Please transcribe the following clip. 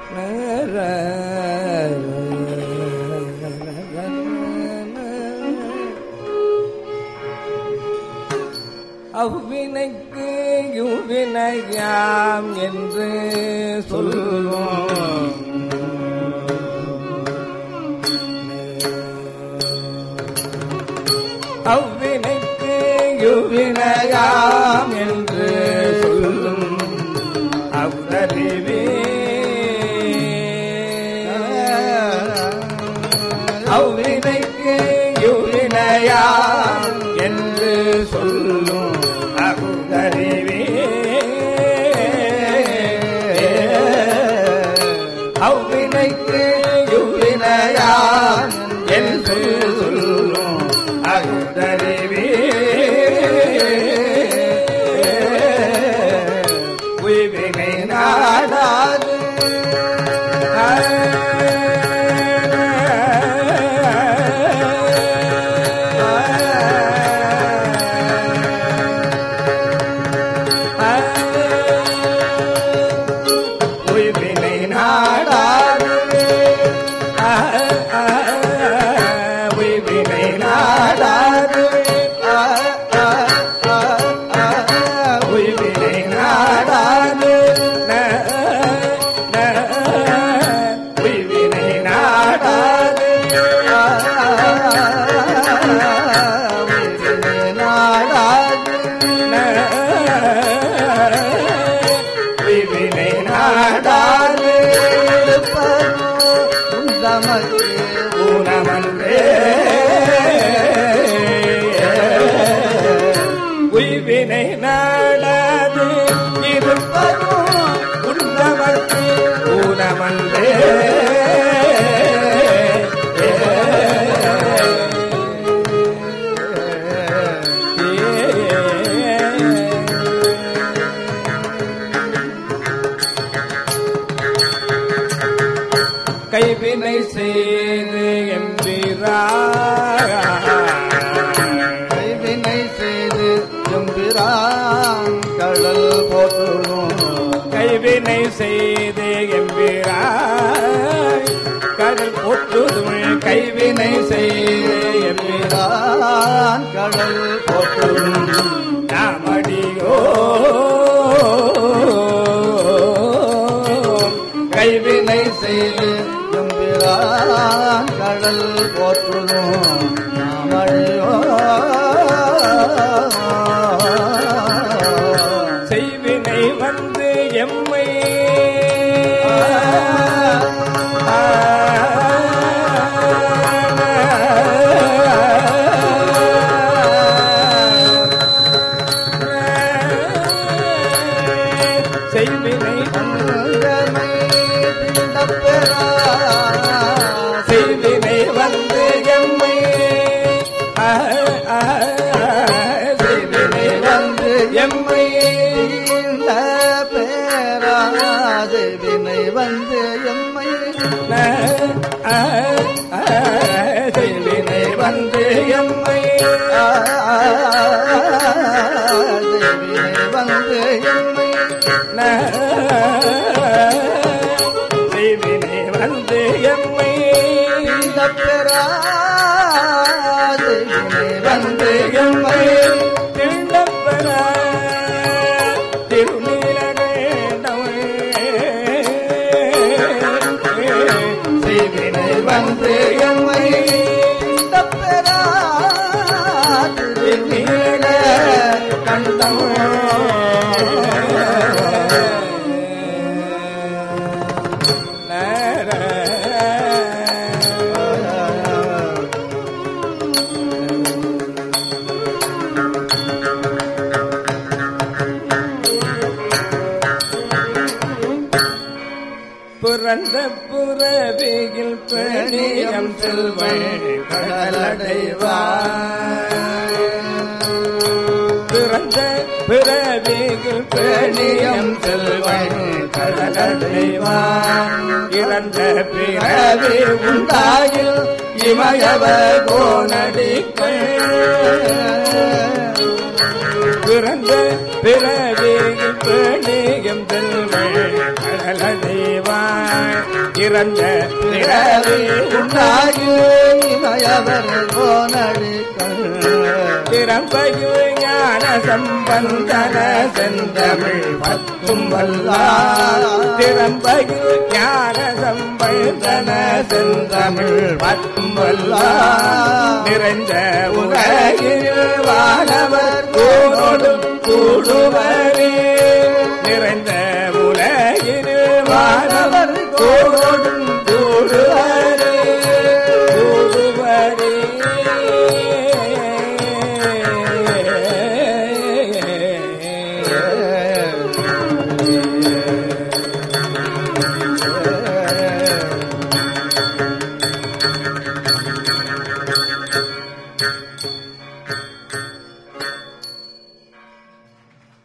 அவ்வினைக்கு யுவினையாம் என்று சொல்வோம் அவ்வினைக்கு யுவினையாம் என்று சொல்லும் அவ்வறிவே அவ்வினைக்கு யுவினையாம் என்று சொல்லும் அகுதறிவே அவ்வினைக்கு யுவினையாம் என்று சொல்லும் அகுதறிவே உய்வினை நாடாது உய்வினை நாடாது உய்வினை நாடாது உய்வினை நாடாது உய்வினை நாடாது உய்வினை நாடாது ஊனமன்றே உய்வினை நாடாது இருப்பதும் உண்டவர்க்கு ஊனமன்றே கைவினை செய்து எம்பிரா கைவினை செய்து எம்பிரான் கடல் போற்றுவோம் கைவினை செய்து எம்பிராய் கடல் போற்றுதும் கைவினை செய்து எம்பிராய் எம்பிரான் கடல் போற்றுவோம் நாமடியோ கைவினை செய்து எம்பிரான் கடல் போற்றுவோம் நாமடியோ செய்வினை வந்து எம்மை செய்வினை அங்கனை திண்டப்பெறா செய்வினை வந்து எம்மை செய்வினை வந்து எம்மை இந்த பேராது வினை வந்து எம்மை செய்வினை வந்து எம்மை வினை வந்து எம்மை செய்வினை வந்து எம்மை இந்த பெறாது வினை வந்து வந்து எம்மை எம்மை திருடப்பெற திருநீலகேண்டமே செய்வினை வந்து எம்மை இந்த பெறாது திருநீல கண்டம் பிறந்த புறவியில் பெணியம் செல்வன் கடலடைவார் பிறந்த பிறவியில் பெணியம் செல்வன் கடலடைவார் இறந்த பிறவி உண்டாயில் இமயவ கோனடிக்கள் பிறந்த பிறவியில் பெணியம் செல்வன் கடல செய்வாய் இறந்த பிறவி பிறவி உண்டாகி இமையவர் கோனடிக்கள் திறம்பையில் ஞான சம்பந்தன செந்தமிழ் பத்தும் வல்லார் திறம்பையில் ஞான சம்பந்தன செந்தமிழ் பத்தும் வல்லார் நிறைந்த உலகில் வானவர் கூடோடு கூடுவரே